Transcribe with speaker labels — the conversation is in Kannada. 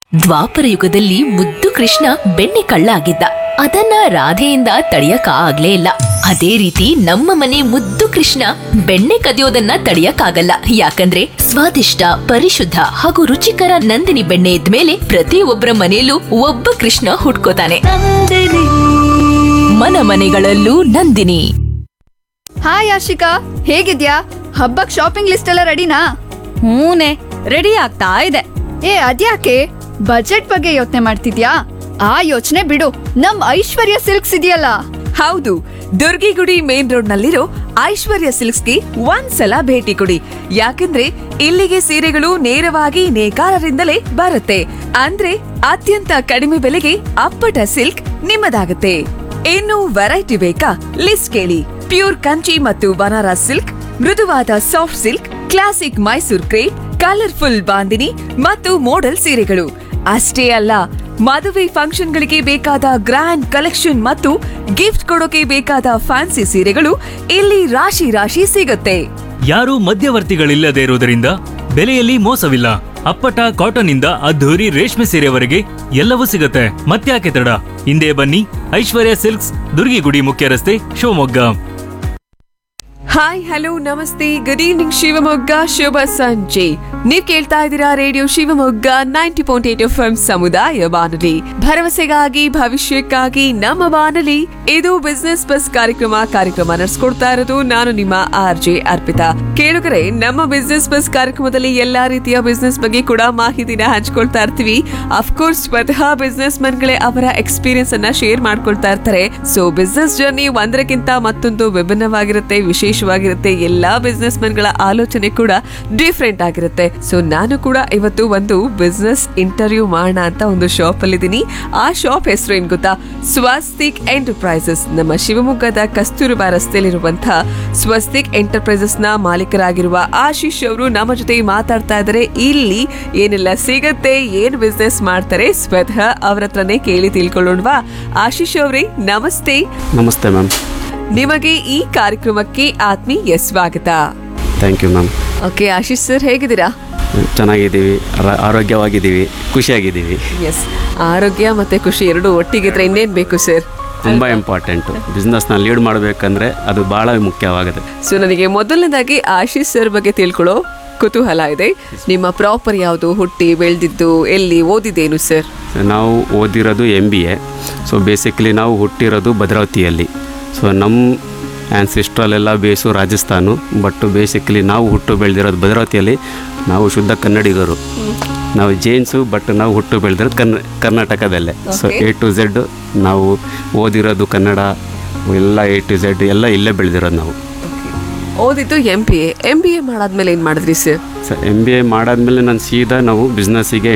Speaker 1: ದ್ವಾಪರ ಯುಗದಲ್ಲಿ ಮುದ್ದು ಕೃಷ್ಣ ಬೆಣ್ಣೆ ಕಳ್ಳ ಆಗಿದ್ದ ಅದನ್ನ ರಾಧೆಯಿಂದ ತಡೆಯಕ ಆಗ್ಲೇ ಇಲ್ಲ ಅದೇ ರೀತಿ ನಮ್ಮ ಮನೆ ಮುದ್ದು ಕೃಷ್ಣ ಬೆಣ್ಣೆ ಕದಿಯೋದನ್ನ ತಡೆಯಕ್ಕಾಗಲ್ಲ ಯಾಕಂದ್ರೆ ಸ್ವಾದಿಷ್ಟ ಪರಿಶುದ್ಧ ಹಾಗೂ ರುಚಿಕರ ನಂದಿನಿ ಬೆಣ್ಣೆ ಇದ್ಮೇಲೆ ಪ್ರತಿಯೊಬ್ಬರ ಮನೆಯಲ್ಲೂ ಒಬ್ಬ ಕೃಷ್ಣ ಹುಟ್ಕೋತಾನೆ ಮನ ಮನೆಗಳಲ್ಲೂ ನಂದಿನಿ
Speaker 2: ಹಾಯ್ ಆಶಿಕಾ ಹೇಗಿದ್ಯಾ ಹಬ್ಬಕ್ ಶಾಪಿಂಗ್ ಲಿಸ್ಟ್ ಎಲ್ಲ ರೆಡಿನಾ
Speaker 3: ಹೂನೆ ರೆಡಿ ಆಗ್ತಾ ಇದೆ
Speaker 2: ಏ ಅದ್ಯಾಕೆ ಬಜೆಟ್ ಬಗ್ಗೆ ಯೋಚನೆ ಮಾಡ್ತಿದ್ಯಾ ಆ ಯೋಚನೆ ಬಿಡು ನಮ್ ಐಶ್ವರ್ಯ ಸಿಲ್ಕ್ಸ್ ಇದೆಯಲ್ಲ
Speaker 4: ಹೌದು ದುರ್ಗಿಗುಡಿ ಮೇನ್ ರೋಡ್ ನಲ್ಲಿರೋ ಐಶ್ವರ್ಯ ಸಿಲ್ಕ್ಸ್ಗೆ ಒಂದ್ಸಲ ಭೇಟಿ ಕೊಡಿ ಯಾಕಂದ್ರೆ ಇಲ್ಲಿಗೆ ಸೀರೆಗಳು ನೇರವಾಗಿ ನೇಕಾರರಿಂದಲೇ ಬರುತ್ತೆ ಅಂದ್ರೆ ಅತ್ಯಂತ ಕಡಿಮೆ ಬೆಲೆಗೆ ಅಪ್ಪಟ ಸಿಲ್ಕ್ ನಿಮ್ಮದಾಗುತ್ತೆ ಇನ್ನು ವೆರೈಟಿ ಬೇಕಾ ಲಿಸ್ಟ್ ಕೇಳಿ ಪ್ಯೂರ್ ಕಂಚಿ ಮತ್ತು ಬನಾರಸ್ ಸಿಲ್ಕ್ ಮೃದುವಾದ soft silk classic Mysore crepe colourful bandhani ಮತ್ತು ಮೋಡಲ್ ಸೀರೆಗಳು ಅಷ್ಟೇ ಅಲ್ಲ ಮದುವೆ ಫಂಕ್ಷನ್ಗಳಿಗೆ ಬೇಕಾದ ಗ್ರ್ಯಾಂಡ್ ಕಲೆಕ್ಷನ್ ಮತ್ತು ಗಿಫ್ಟ್ ಕೊಡೋಕೆ ಬೇಕಾದ ಫ್ಯಾನ್ಸಿ ಸೀರೆಗಳು ಇಲ್ಲಿ ರಾಶಿ ರಾಶಿ ಸಿಗುತ್ತೆ
Speaker 5: ಯಾರೂ ಮಧ್ಯವರ್ತಿಗಳಿಲ್ಲದೆ ಇರುವುದರಿಂದ ಬೆಲೆಯಲ್ಲಿ ಮೋಸವಿಲ್ಲ ಅಪ್ಪಟ ಕಾಟನ್ ಇಂದ ಅದ್ಧೂರಿ ರೇಷ್ಮೆ ಸೀರೆವರೆಗೆ ಎಲ್ಲವೂ ಸಿಗುತ್ತೆ ಮತ್ತ್ಯಾಕೆ ತಡ ಹಿಂದೆ ಬನ್ನಿ ಐಶ್ವರ್ಯ ಸಿಲ್ಕ್ಸ್ ದುರ್ಗಿಗುಡಿ ಮುಖ್ಯ ರಸ್ತೆ ಶಿವಮೊಗ್ಗ
Speaker 4: ಹಾಯ್ ಹಲೋ ನಮಸ್ತೆ ಗುಡ್ ಈವ್ನಿಂಗ್ ಶಿವಮೊಗ್ಗ ಶುಭ ಸಂಜೆ ನೀವ್ ಕೇಳ್ತಾ ಇದ್ದೀರಾ radio Shivamogga ninety point eight F M ಸಮುದಾಯ ಬಾನುಲಿ ಭರವಸೆಗಾಗಿ ಭವಿಷ್ಯಕ್ಕಾಗಿ ನಮ್ಮ ಬಾನುಲಿ ಇದು ಬಿಸ್ನೆಸ್ ಬಸ್ ಕಾರ್ಯಕ್ರಮ ಕಾರ್ಯಕ್ರಮ ನಡೆಸ್ಕೊಡ್ತಾ ಇರೋದು ನಾನು ನಿಮ್ಮ ಆರ್ ಜೆ ಅರ್ಪಿತಾ ಕೇಳುಗರೆ ನಮ್ಮ ಬಿಸ್ನೆಸ್ ಬಸ್ ಕಾರ್ಯಕ್ರಮದಲ್ಲಿ ಎಲ್ಲಾ ರೀತಿಯ ಬಿಸ್ನೆಸ್ ಬಗ್ಗೆ ಕೂಡ ಮಾಹಿತಿನ ಹಂಚ್ಕೊಳ್ತಾ ಇರ್ತೀವಿ ಅಫ್ಕೋರ್ಸ್ ಸ್ವತಃ ಬಿಸ್ನೆಸ್ ಮನ್ಗಳೇ ಅವರ ಎಕ್ಸ್ಪೀರಿಯನ್ಸ್ ಅನ್ನ ಶೇರ್ ಮಾಡ್ಕೊಳ್ತಾ ಇರ್ತಾರೆ ಸೊ ಬಿಸ್ನೆಸ್ ಜರ್ನಿ ಒಂದರಕ್ಕಿಂತ ಮತ್ತೊಂದು ವಿಭಿನ್ನವಾಗಿರುತ್ತೆ ವಿಶೇಷವಾಗಿರುತ್ತೆ ಎಲ್ಲಾ ಬಿಸ್ನೆಸ್ ಮನ್ಗಳ ಆಲೋಚನೆ ಕೂಡ ಡಿಫ್ರೆಂಟ್ ಆಗಿರುತ್ತೆ ಸೊ ನಾನು ಕೂಡ ಇವತ್ತು ಒಂದು ಬಿಸ್ನೆಸ್ ಇಂಟರ್ವ್ಯೂ ಮಾಡೋಣ ಅಂತ ಒಂದು ಶಾಪ್ ಅಲ್ಲಿದ್ದೀನಿ ಆ ಶಾಪ್ ಹೆಸರು ಏನ್ ಗೊತ್ತಾ ಸ್ವಸ್ತಿಕ್ ಎಂಟರ್ಪ್ರೈಸಸ್ ನಮ್ಮ ಶಿವಮೊಗ್ಗದ ಕಸ್ತೂರಬಾ ರಸ್ತೆಯಲ್ಲಿರುವಂತಹ ಸ್ವಸ್ತಿಕ್ ಎಂಟರ್ಪ್ರೈಸಸ್ ನ ಮಾಲೀಕರಾಗಿರುವ ಆಶೀಶ್ ಅವರು ನಮ್ಮ ಜೊತೆ ಮಾತಾಡ್ತಾ ಇದ್ದಾರೆ ಇಲ್ಲಿ ಏನೆಲ್ಲ ಸಿಗತ್ತೆ ಏನ್ ಬಿಸ್ನೆಸ್ ಮಾಡ್ತಾರೆ ಸ್ವತಃ ಅವ್ರ ಹತ್ರನೇ ಕೇಳಿ ತಿಳ್ಕೊಳ್ಳೋಣವಾ ಆಶೀಶ್ ಅವರೇ ನಮಸ್ತೆ
Speaker 6: ನಮಸ್ತೆ ಮ್ಯಾಮ್
Speaker 4: ನಿಮಗೆ ಈ ಕಾರ್ಯಕ್ರಮಕ್ಕೆ ಆತ್ಮೀಯ ಸ್ವಾಗತ
Speaker 6: thank you ma'am
Speaker 4: okay Ashish sir ಹೇಗಿದ್ದೀರಾ
Speaker 6: ಚೆನ್ನಾಗಿದ್ದೀವಿ ಆರ- ಆರೋಗ್ಯವಾಗಿದ್ದೀವಿ ಖುಷಿಯಾಗಿದ್ದೀವಿ
Speaker 4: ಎಸ್ ಆರೋಗ್ಯ ಮತ್ತೆ ಖುಷಿ ಎರಡು ಒಟ್ಟಿಗಿದ್ರೆ ಇನ್ನೇನ್ ಬೇಕು ಸರ್
Speaker 6: ತುಂಬ ಇಂಪಾರ್ಟೆಂಟು ಬಿಸ್ನೆಸ್ನ ಲೀಡ್ ಮಾಡಬೇಕಂದ್ರೆ ಅದು ಭಾಳ ಮುಖ್ಯವಾಗುತ್ತೆ
Speaker 4: ಸೊ ನನಗೆ ಮೊದಲನೇದಾಗಿ ಆಶೀಶ್ ಸರ್ ಬಗ್ಗೆ ತಿಳ್ಕೊಳ್ಳೋ ಕುತೂಹಲ ಇದೆ ನಿಮ್ಮ ಪ್ರಾಪರ್ ಯಾವುದು ಹುಟ್ಟಿ ಬೆಳೆದಿದ್ದು ಎಲ್ಲಿ ಓದಿದ್ದೇನು ಸರ್
Speaker 6: ನಾವು ಓದಿರೋದು M B A so basically ನಾವು ಹುಟ್ಟಿರೋದು ಭದ್ರಾವತಿಯಲ್ಲಿ ಸೊ ನಮ್ಮ ಆ್ಯನ್ಸಿಸ್ಟ್ರಲ್ಲೆಲ್ಲ ಬೇಸು ರಾಜಸ್ಥಾನು ಬಟ್ ಬೇಸಿಕಲಿ ನಾವು ಹುಟ್ಟು ಬೆಳೆದಿರೋದು ಭದ್ರಾವತಿಯಲ್ಲಿ ನಾವು ಶುದ್ಧ ಕನ್ನಡಿಗರು ನಾವು ಜೈನ್ಸು ಬಟ್ ನಾವು ಹುಟ್ಟು ಬೆಳೆದಿರೋದು ಕನ್ನ ಕರ್ನಾಟಕದಲ್ಲೇ ಸೊ ಎ ಟು ಝೆಡ್ ನಾವು ಓದಿರೋದು ಕನ್ನಡ ಎಲ್ಲ ಎ ಟು ಝೆಡ್ ಎಲ್ಲ ಇಲ್ಲೇ ಬೆಳೆದಿರೋದು ನಾವು
Speaker 4: ಓದಿದ್ದು M B A M B A ಮಾಡಾದ್ಮೇಲೆ ಏನ್ ಮಾಡಿದ್ರಿ sir
Speaker 6: so M B A ಮಾಡಾದ್ಮೇಲೆ ನಾನು ಸೀದಾ ನಾವು ಬಿಸ್ನೆಸ್ಸಿಗೆ